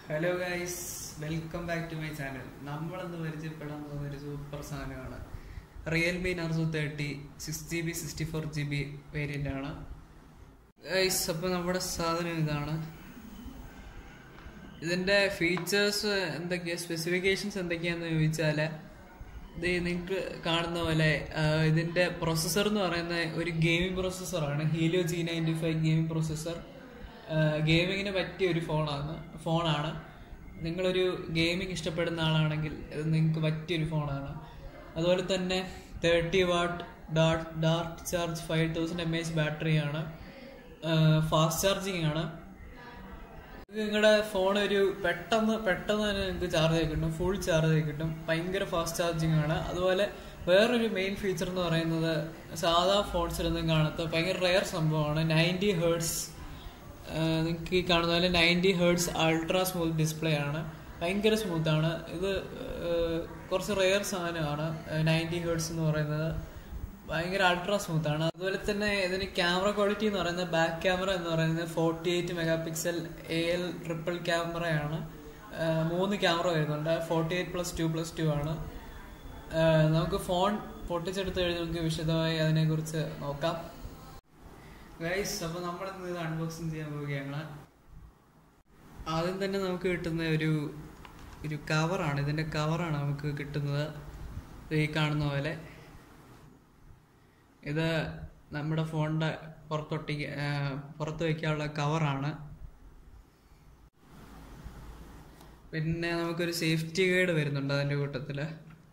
hello guys welcome back to my channel നമ്മളിന്ന് പരിചയപ്പെടാൻ പോകുന്ന ഒരു സൂപ്പർ സാധനമാണ് Realme Narzo thirty six G B sixty four G B variant ആണ് guys അപ്പോൾ നമ്മുടെ സാധനം ഇതാണ് ഇതിൻ്റെ ഫീച്ചേഴ്സ് എന്തൊക്കെയാ സ്പെസിഫിക്കേഷൻസ് എന്തൊക്കെയാന്ന് ചോദിച്ചാൽ ഇത് നിങ്ങൾക്ക് കാണുന്ന പോലെ ആ, ഇതിന്റെ പ്രൊസസ്സർ എന്ന് പറയുന്ന ഒരു ഗെയിമിംഗ് പ്രൊസസ്സറാണ് Helio G ninety five gaming processor ഗെയിമിങ്ങിന് പറ്റിയ ഒരു ഫോണാണ് ഫോണാണ് നിങ്ങളൊരു ഗെയിമിംഗ് ഇഷ്ടപ്പെടുന്ന ആളാണെങ്കിൽ ഇത് നിങ്ങൾക്ക് പറ്റിയൊരു ഫോണാണ് അതുപോലെ തന്നെ thirty watt dart dark charge five thousand M H ബാറ്ററിയാണ് ഫാസ്റ്റ് ചാർജിങ് ആണ് നിങ്ങളുടെ ഫോൺ ഒരു പെട്ടെന്ന് പെട്ടെന്ന് തന്നെ നിങ്ങൾക്ക് ചാർജ് ആയി കിട്ടും ഫുൾ ചാർജ് ആയി കിട്ടും ഭയങ്കര ഫാസ്റ്റ് ചാർജിങ് ആണ് അതുപോലെ വേറൊരു മെയിൻ ഫീച്ചർ എന്ന് പറയുന്നത് സാധാ ഫോൺസിലൊന്നും കാണാത്ത ഭയങ്കര റെയർ സംഭവമാണ് നയൻറ്റി ഹേർട്സ് നിങ്ങൾക്ക് ഈ കാണുന്ന പോലെ ninety hertz ultra smooth display ആണ് ഭയങ്കര സ്മൂത്ത് ആണ് ഇത് ഏഹ്, കുറച്ച് റെയർ സാധനമാണ് നയൻറ്റി ഹേർട്സ് എന്ന് പറയുന്നത് ഭയങ്കര അൾട്രാ സ്മൂത്ത് ആണ് അതുപോലെ തന്നെ ഇതിന് ക്യാമറ ക്വാളിറ്റി എന്ന് പറയുന്നത് ബാക്ക് ക്യാമറ എന്ന് പറയുന്നത് forty eight megapixel A L triple ക്യാമറയാണ് ആഹ് മൂന്ന് ക്യാമറ വരുന്നുണ്ട് forty eight plus two plus two ആണ് ആഹ് നമുക്ക് ഫോൺ പൊട്ടിച്ചെടുത്ത് കഴിഞ്ഞ് നമുക്ക് വിശദമായി അതിനെക്കുറിച്ച് നോക്കാം ഗൈസ് അപ്പോൾ നമ്മളിന്ന് ഇത് അൺബോക്സിങ് ചെയ്യാൻ പോവുകയാണ് ആദ്യം തന്നെ നമുക്ക് കിട്ടുന്ന ഒരു ഒരു കവറാണ് ഇതിൻ്റെ കവറാണ് നമുക്ക് കിട്ടുന്നത് ഇത് ഈ കാണുന്ന പോലെ ഇത് നമ്മുടെ ഫോണിന്റെ പുറത്തൊട്ടിക്ക് ആ, പുറത്ത് വയ്ക്കാനുള്ള കവറാണ് പിന്നെ നമുക്കൊരു സേഫ്റ്റി ഗൈഡ് വരുന്നുണ്ട് അതിന്റെ കൂട്ടത്തില്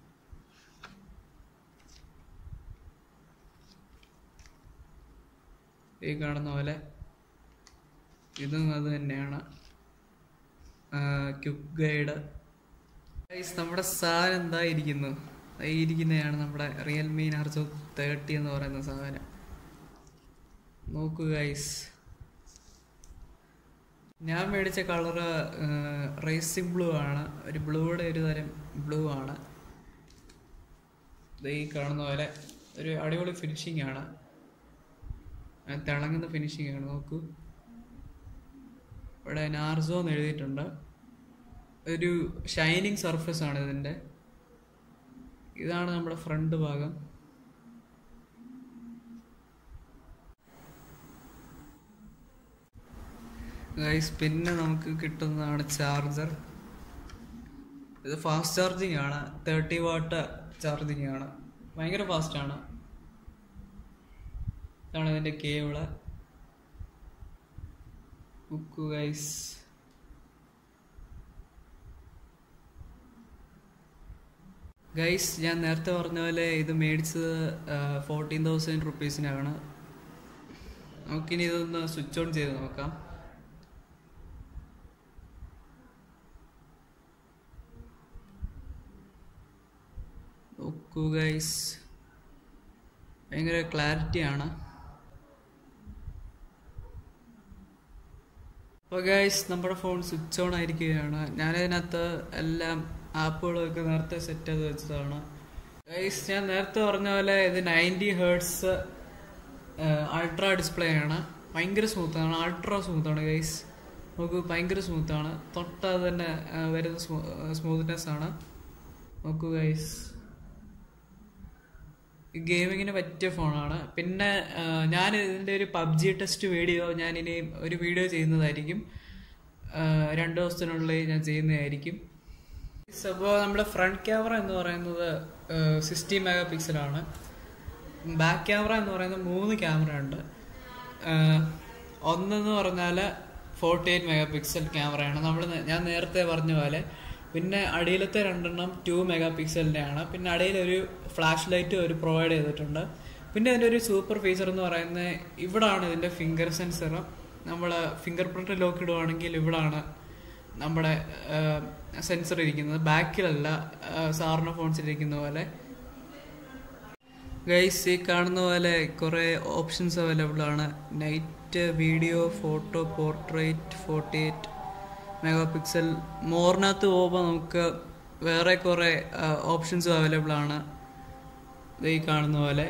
ഈ കാണുന്ന പോലെ ഇതും അത് തന്നെയാണ് ക്യുക്ക് ഗൈഡ് ഗൈസ് നമ്മുടെ സാധനം എന്താ ഇരിക്കുന്നു ഈ ഇരിക്കുന്നതാണ് നമ്മുടെ റിയൽമി നാർസോ തേർട്ടി എന്ന് പറയുന്ന സാധനം നോക്കൂ ഗൈസ് ഞാൻ മേടിച്ച കളറ് റേസിംഗ് ബ്ലൂ ആണ് ഒരു ബ്ലൂയുടെ ഒരു തരം ബ്ലൂ ആണ് ഇത് ഈ കാണുന്ന പോലെ ഒരു അടിപൊളി ഫിനിഷിംഗ് ആണ് ആ തിളങ്ങുന്ന ഫിനിഷിംഗ് ആണ് നോക്കൂ ഇവിടെ നാർസോ എന്ന് എഴുതിയിട്ടുണ്ട് ഒരു ഷൈനിങ് സർഫസ് ആണ് ഇതിൻ്റെ ഇതാണ് നമ്മുടെ ഫ്രണ്ട് ഭാഗം ഗൈസ് പിന്നെ നമുക്ക് കിട്ടുന്നതാണ് ചാർജർ ഇത് ഫാസ്റ്റ് ചാർജിങ് ആണ് തേർട്ടി വാട്ട് ചാർജിങ് ആണ് ഭയങ്കര ഫാസ്റ്റ് ആണ് ഇതാണ് ഇതിന്റെ കേബിള് ബുക്ക് ഗൈസ് ഗൈസ് ഞാൻ നേരത്തെ പറഞ്ഞ പോലെ ഇത് മേടിച്ചത് ഫോർട്ടീൻ തൗസൻഡ് റുപ്പീസിനാണ് നമുക്കിനി ഇതൊന്ന് സ്വിച്ച് ഓൺ ചെയ്ത് നോക്കാം നോക്കൂ ഗൈസ് ഭയങ്കര ക്ലാരിറ്റി ആണ് അപ്പോൾ ഗൈസ് നമ്മുടെ ഫോൺ സ്വിച്ച് ഓൺ ആയിരിക്കുകയാണ് ഞാനതിനകത്ത് എല്ലാം ആപ്പുകളൊക്കെ നേരത്തെ സെറ്റ് ചെയ്ത് വെച്ചതാണ് ഗൈസ് ഞാൻ നേരത്തെ പറഞ്ഞ പോലെ ഇത് നയൻറ്റി ഹേർട്സ് അൾട്രാ ഡിസ്പ്ലേ ആണ് ഭയങ്കര സ്മൂത്താണ് അൾട്രാ സ്മൂത്താണ് ഗൈസ് നോക്കൂ ഭയങ്കര സ്മൂത്താണ് തൊട്ടത് തന്നെ ആ, വരുന്ന സ്മൂത്ത്നെസ് ആണ് നോക്കൂ ഗൈസ് ഗെയിമിങ്ങിന് പറ്റിയ ഫോണാണ് പിന്നെ ആ, ഞാൻ ഇതിൻ്റെ ഒരു പബ്ജി ടെസ്റ്റ് വീഡിയോ ഞാൻ ഇനി ഒരു വീഡിയോ ചെയ്യുന്നതായിരിക്കും ആ, രണ്ട് ദിവസത്തിനുള്ളിൽ ഞാൻ ചെയ്യുന്നതായിരിക്കും അപ്പോൾ നമ്മുടെ ഫ്രണ്ട് ക്യാമറ എന്ന് പറയുന്നത് സിക്സ്റ്റി മെഗാ പിക്സലാണ് ബാക്ക് ക്യാമറ എന്ന് പറയുന്നത് മൂന്ന് ക്യാമറ ഉണ്ട് ആ, ഒന്നെന്ന് പറഞ്ഞാൽ ഫോർട്ടി എയ്റ്റ് മെഗാ പിക്സൽ ക്യാമറയാണ് നമ്മൾ ഞാൻ നേരത്തെ പറഞ്ഞ പോലെ പിന്നെ അടിയിലത്തെ രണ്ടെണ്ണം ടു മെഗാ പിക്സലിൻ്റെ ആണ് പിന്നെ അടിയിൽ ഒരു ഫ്ലാഷ് ലൈറ്റ് ഒരു പ്രൊവൈഡ് ചെയ്തിട്ടുണ്ട് പിന്നെ ഇതിൻ്റെ ഒരു സൂപ്പർ ഫീച്ചർ എന്ന് പറയുന്നത് ഇവിടാണ് ഇതിൻ്റെ ഫിംഗർ സെൻസർ നമ്മൾ ഫിംഗർ പ്രിന്റ് ലോക്ക് ഇടുവാണെങ്കിൽ ഇവിടാണ് നമ്മുടെ സെൻസർ ഇരിക്കുന്നത് ബാക്കിലല്ല സാറിന് ഫോൺസിലിരിക്കുന്ന പോലെ ഗൈസ് ഈ കാണുന്ന പോലെ കുറേ ഓപ്ഷൻസ് അവൈലബിൾ ആണ് night video photo portrait forty eight megapixel മോറിനകത്ത് പോകുമ്പോൾ നമുക്ക് വേറെ കുറേ ഓപ്ഷൻസും അവൈലബിൾ ആണ് ഇത് ഈ കാണുന്ന പോലെ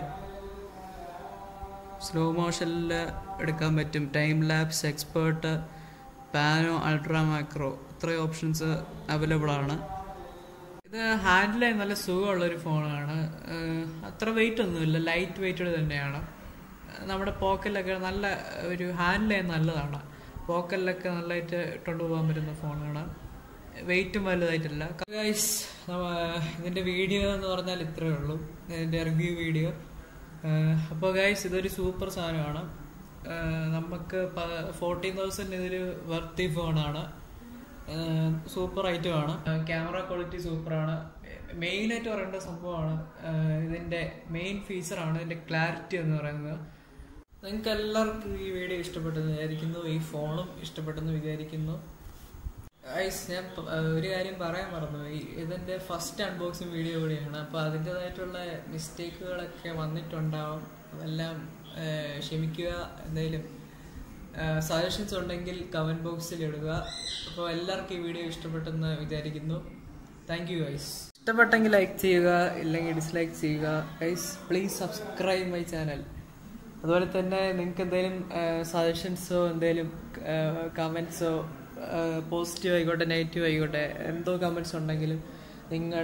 സ്ലോ മോഷനിൽ എടുക്കാൻ പറ്റും time lapse expert pano ultra macro ഇത്രയും ഓപ്ഷൻസ് അവൈലബിൾ ആണ് ഇത് ഹാൻഡിൽ ചെയ്യാൻ നല്ല സുഖമുള്ളൊരു ഫോണാണ് ഏഹ് അത്ര വെയിറ്റ് ഒന്നുമില്ല ലൈറ്റ് വെയിറ്റഡ് തന്നെയാണ് നമ്മുടെ പോക്കറ്റിലൊക്കെ നല്ല ഒരു ഹാൻഡിൽ ചെയ്യാൻ നല്ലതാണ് പോക്കറ്റിലൊക്കെ നല്ലതായിട്ട് ഇട്ടുകൊണ്ട് പോകാൻ പറ്റുന്ന ഫോണാണ് വെയിറ്റും വലുതായിട്ടില്ല ഗൈസ് ഇതിൻ്റെ വീഡിയോ എന്ന് പറഞ്ഞാൽ ഇത്രയേ ഉള്ളൂ ഇതിൻ്റെ റിവ്യൂ വീഡിയോ അപ്പോൾ ഗൈസ് ഇതൊരു സൂപ്പർ സാധനമാണ് ഏഹ് നമുക്ക് ഫോർട്ടീൻ തൗസൻഡ് ഇതിൽ വർത്തി ഫോണാണ് സൂപ്പർ ഐറ്റമാണ് ക്യാമറ ക്വാളിറ്റി സൂപ്പറാണ് മെയിൻ ആയിട്ട് പറയേണ്ട സംഭവമാണ് ഏഹ് ഇതിന്റെ മെയിൻ ഫീച്ചറാണ് ഇതിന്റെ ക്ലാരിറ്റി എന്ന് പറയുന്നത് നിങ്ങൾക്ക് എല്ലാവർക്കും ഈ വീഡിയോ ഇഷ്ടപ്പെട്ടെന്ന് വിചാരിക്കുന്നു ഈ ഫോണും ഇഷ്ടപ്പെട്ടെന്ന് വിചാരിക്കുന്നു ഐസ് ഞാൻ പ- ഏഹ് ഒരു കാര്യം പറയാൻ മറന്നു ഈ ഇതിന്റെ ഫസ്റ്റ് അൺബോക്സിങ് വീഡിയോ കൂടിയാണ് അപ്പോൾ അതിൻ്റെതായിട്ടുള്ള മിസ്റ്റേക്കുകളൊക്കെ വന്നിട്ടുണ്ടാവും അതെല്ലാം ഏഹ് ക്ഷമിക്കുക എന്തെങ്കിലും സജഷൻസ് ഉണ്ടെങ്കിൽ കമന്റ് ബോക്സിൽ ഇടുക അപ്പോൾ എല്ലാവർക്കും ഈ വീഡിയോ ഇഷ്ടപ്പെട്ടെന്ന് വിചാരിക്കുന്നു താങ്ക് യു ഗൈസ് ഇഷ്ടപ്പെട്ടെങ്കിൽ ലൈക്ക് ചെയ്യുക ഇല്ലെങ്കിൽ ഡിസ്ലൈക്ക് ചെയ്യുക guys please subscribe my channel അതുപോലെ തന്നെ നിങ്ങൾക്ക് എന്തെങ്കിലും സജഷൻസോ എന്തെങ്കിലും കമൻസോ പോസിറ്റീവ് ആയിക്കോട്ടെ നെഗറ്റീവ് ആയിക്കോട്ടെ എന്തോ കമൻസ് ഉണ്ടെങ്കിലും നിങ്ങൾ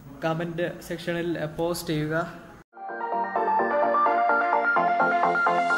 കമൻറ്റ് സെക്ഷനിൽ പോസ്റ്റ് ചെയ്യുക